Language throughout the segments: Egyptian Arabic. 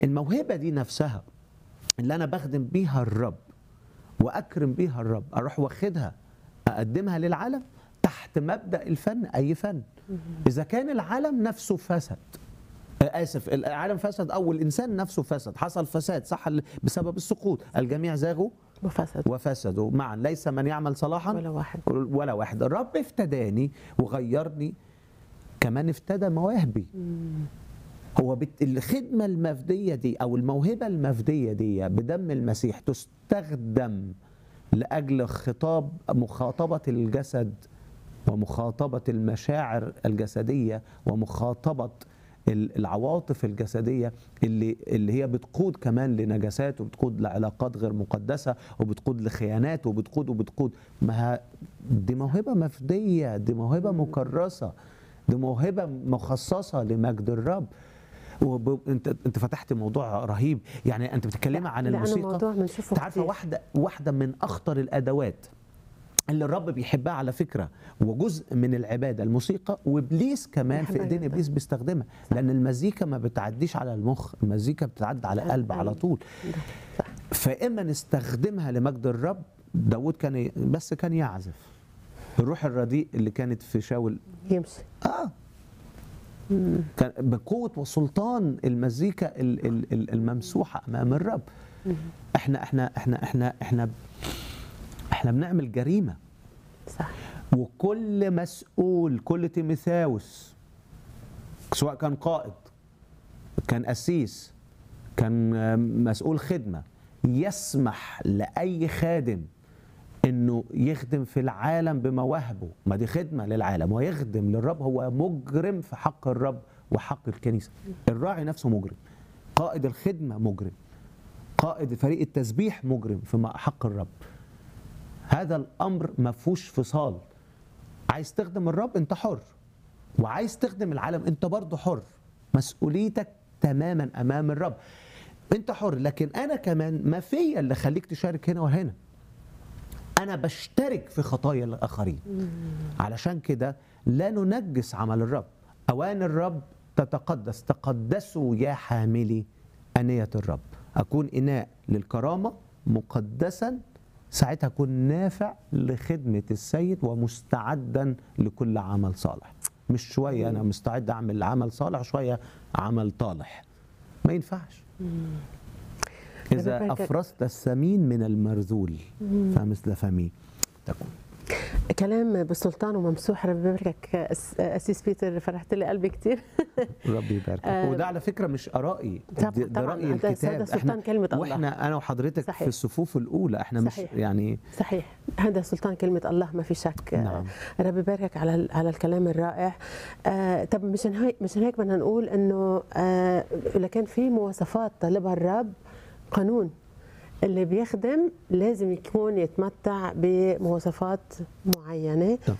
الموهبه دي نفسها اللي انا بخدم بيها الرب واكرم بيها الرب اروح واخدها اقدمها للعالم تحت مبدا الفن اي فن اذا كان العالم نفسه فسد آه، اسف العالم فسد او الانسان نفسه فسد حصل فساد صح بسبب السقوط الجميع زاغوا وفسد وفسدوا معا ليس من يعمل صلاحا ولا واحد ولا واحد الرب افتداني وغيرني كمان افتدى مواهبي هو بت... الخدمة المفدية دي أو الموهبة المفدية دي بدم المسيح تستخدم لأجل خطاب مخاطبة الجسد ومخاطبة المشاعر الجسدية ومخاطبة ال- العواطف الجسدية اللي اللي هي بتقود كمان لنجاسات وبتقود لعلاقات غير مقدسة وبتقود لخيانات وبتقود وبتقود ما ه- دي موهبة مفدية دي موهبة مكرسة دي موهبة مخصصة لمجد الرب وب... انت انت فتحت موضوع رهيب يعني انت بتتكلمي عن لأنه الموسيقى موضوع بنشوفه انت عارفه كتير. واحده واحده من اخطر الادوات اللي الرب بيحبها على فكره وجزء من العباده الموسيقى وابليس كمان في بيحبها ايدين جداً. ابليس بيستخدمها لان المزيكا ما بتعديش على المخ المزيكا بتعدي على على قلب على القلب. طول صح فاما نستخدمها لمجد الرب داود كان ي- بس كان يعزف الروح الرديء اللي كانت في شاول يمشي اه كان بقوه وسلطان المزيكا ال- ال- ال- الممسوحه امام الرب احنا احنا احنا احنا احنا احنا بنعمل جريمه صح وكل مسؤول كل تيميثاوس سواء كان قائد كان قسيس كان آه، مسؤول خدمه يسمح لاي خادم انه يخدم في العالم بمواهبه ما دي خدمه للعالم ويخدم للرب هو مجرم في حق الرب وحق الكنيسه الراعي نفسه مجرم قائد الخدمه مجرم قائد فريق التسبيح مجرم في حق الرب هذا الامر ما فيهوش فصال عايز تخدم الرب انت حر وعايز تخدم العالم انت برضه حر مسؤوليتك تماما امام الرب انت حر لكن انا كمان ما فيا اللي خليك تشارك هنا وهنا انا بشترك في خطايا الاخرين علشان كده لا ننجس عمل الرب اوان الرب تتقدس تقدسوا يا حاملي انيه الرب اكون اناء للكرامه مقدسا ساعتها اكون نافع لخدمه السيد ومستعدا لكل عمل صالح مش شويه انا مستعد اعمل عمل صالح شويه عمل طالح ما ينفعش اذا بركة- افرزت السمين من المرذول فمثل فمي تكون كلام بسلطان وممسوح ربي يباركك أس- اسيس بيتر فرحت لي قلبي كتير ربي يبارك آه، وده على فكره مش ارائي طبعاً- ده, ده طبعاً، راي ده- ده الكتاب سلطان كلمة الله. واحنا انا وحضرتك صحيح. في الصفوف الاولى احنا مش صحيح. يعني صحيح هذا سلطان كلمة الله ما في شك نعم. ربي يباركك على ال- على الكلام الرائع آه طب مشان هيك مشان هيك بدنا نقول انه آه لكن في مواصفات طالبها الرب قانون اللي بيخدم لازم يكون يتمتع بمواصفات معينة طب.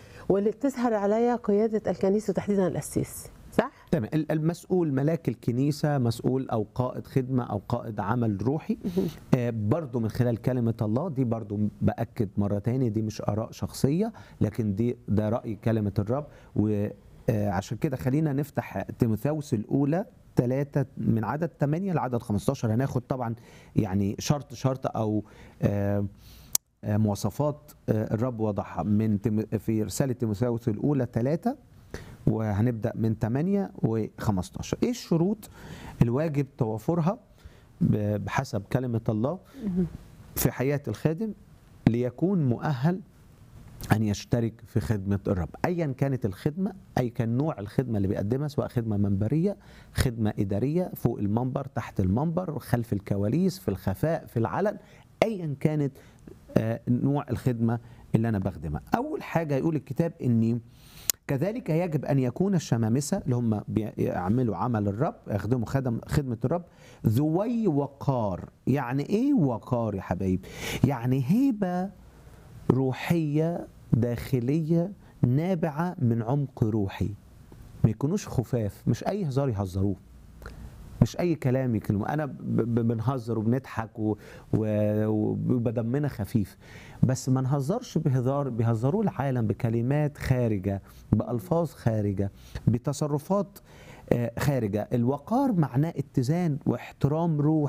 تمام ال- المسؤول ملاك الكنيسه مسؤول او قائد خدمه او قائد عمل روحي آه برضو من خلال كلمه الله دي برضو باكد مره تاني دي مش اراء شخصيه لكن دي ده راي كلمه الرب وعشان كده خلينا نفتح تيموثاوس الاولى ثلاثة من عدد 8 لعدد 15 هناخد طبعا يعني شرط شرط او آه آه، مواصفات آه، الرب وضعها من تيمو- في رساله تيموثاوس الاولى ثلاثة وهنبدا من 8 و15 ايه الشروط الواجب توافرها ب- بحسب كلمه الله في حياه الخادم ليكون مؤهل ان يشترك في خدمه الرب ايا كانت الخدمه اي كان نوع الخدمه اللي بيقدمها سواء خدمه منبريه خدمه اداريه فوق المنبر تحت المنبر خلف الكواليس في الخفاء في العلن ايا كانت آه، نوع الخدمه اللي انا بخدمها اول حاجه يقول الكتاب اني كذلك يجب ان يكون الشمامسه اللي هم بيعملوا عمل الرب يخدموا خدم خدمه الرب ذوي وقار يعني ايه وقار يا حبايب يعني هيبه روحيه داخليه نابعه من عمق روحي ما يكونوش خفاف مش اي هزار يهزروه مش اي كلام يكلموا انا ب- ب- بنهزر وبنضحك و- و- وبيبقى دمنا خفيف بس ما نهزرش بهزار بيهزروا العالم بكلمات خارجه بالفاظ خارجه بتصرفات آه، خارجه الوقار معناه اتزان واحترام روح